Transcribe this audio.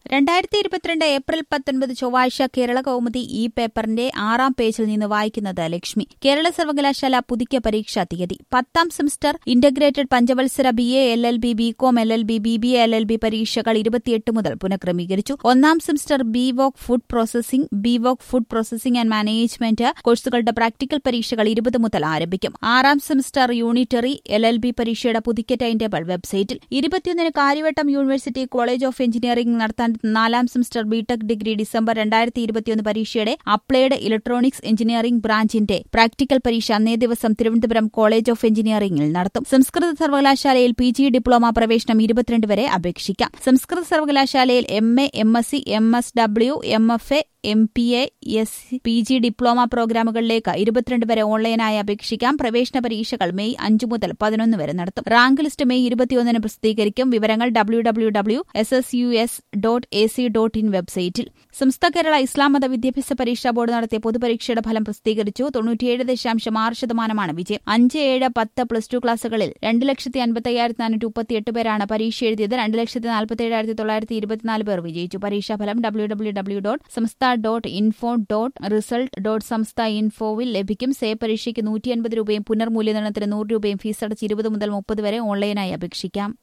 രണ്ടായിരത്തി ഇരുപത്തിരണ്ട് ഏപ്രിൽ പത്തൊൻപത് ചൊവ്വാഴ്ച കേരള കൗമുദി ഈ പേപ്പറിന്റെ ആറാം പേജിൽ നിന്ന് വായിക്കുന്നത് ലക്ഷ്മി കേരള സർവകലാശാല പുതുക്കിയ പരീക്ഷാ തീയതി പത്താം സെമസ്റ്റർ ഇന്റഗ്രേറ്റഡ് പഞ്ചവത്സര B A L L B B com L L B B B L L B പരീക്ഷകൾ ഇരുപത്തിയെട്ട് മുതൽ പുനഃക്രമീകരിച്ചു ഒന്നാം semester B voc food processing B voc food processing and management കോഴ്സുകളുടെ പ്രാക്ടിക്കൽ പരീക്ഷകൾ ഇരുപത് മുതൽ ആരംഭിക്കും ആറാം semester unitary L L B പരീക്ഷയുടെ പുതുക്കിയ ടൈം ടേബിൾ വെബ്സൈറ്റിൽ ഇരുപത്തിയൊന്നിന് കാര്യവട്ടം യൂണിവേഴ്സിറ്റി കോളേജ് ഓഫ് എഞ്ചിനീയറിംഗ് നടത്താൻ നാലാം സെമസ്റ്റർ ബിടെക് ഡിഗ്രി ഡിസംബർ രണ്ടായിരത്തി ഇരുപത്തിയൊന്ന് പരീക്ഷയുടെ അപ്ലൈഡ് ഇലക്ട്രോണിക്സ് എഞ്ചിനീയറിംഗ് ബ്രാഞ്ചിന്റെ പ്രാക്ടിക്കൽ പരീക്ഷ അന്നേ ദിവസം തിരുവനന്തപുരം കോളേജ് ഓഫ് എഞ്ചിനീയറിംഗിൽ നടത്തും സംസ്കൃത സർവകലാശാലയിൽ പി ജി ഡിപ്ലോമ പ്രവേശനം ഇരുപത്തിരണ്ട് വരെ അപേക്ഷിക്കാം സംസ്കൃത സർവകലാശാലയിൽ M A M S C M S W M F A M P A S P G diploma പ്രോഗ്രാമുകളിലേക്ക് ഇരുപത്തിരണ്ട് വരെ ഓൺലൈനായി അപേക്ഷിക്കാം പ്രവേശന പരീക്ഷകൾ മെയ് അഞ്ച് മുതൽ പതിനൊന്ന് വരെ നടത്തും റാങ്ക് ലിസ്റ്റ് മെയ് ഇരുപത്തിയൊന്നിന് പ്രസിദ്ധീകരിക്കും വിവരങ്ങൾ W W W S S U S dot A C dot in വെബ്സൈറ്റിൽ സംസ്ഥാന കേരള ഇസ്ലാം മത വിദ്യാഭ്യാസ പരീക്ഷാ ബോർഡ് നടത്തിയ പൊതുപരീക്ഷയുടെ ഫലം പ്രസിദ്ധീകരിച്ചു തൊണ്ണൂറ്റിയേഴ് ദശാംശം ആറ് ശതമാനമാണ് വിജയം അഞ്ച് ഏഴ് പത്ത് പ്ലസ് ടു ക്ലാസുകളിൽ രണ്ട് ലക്ഷത്തി അൻപത്തി അയ്യായിരത്തി നാനൂറ്റി മുപ്പത്തിയെട്ട് പേരാണ് പരീക്ഷ എഴുതിയത് രണ്ട് ലക്ഷത്തി നാൽപ്പത്തി ഏഴായിരത്തി തൊള്ളായിരത്തി ഇരുപത്തിനാല് പേർ വിജയിച്ചു പരീക്ഷാഫലം ഡബ്ല്യൂ ഡബ്ല്യൂ ഡബ്ല്യൂ ഡോട്ട് സംസ്ഥാന dot info dot result dot സംസ്ഥ ഇൻഫോവിൽ ലഭിക്കും സേ പരീക്ഷയ്ക്ക് നൂറ്റി അൻപത് രൂപയും പുനർമൂല്യനിർണ്ണയത്തിന് നൂറ് രൂപയും ഫീസ് അടച്ച് ഇരുപത് മുതൽ മുപ്പത് വരെ ഓൺലൈനായി അപേക്ഷിക്കാം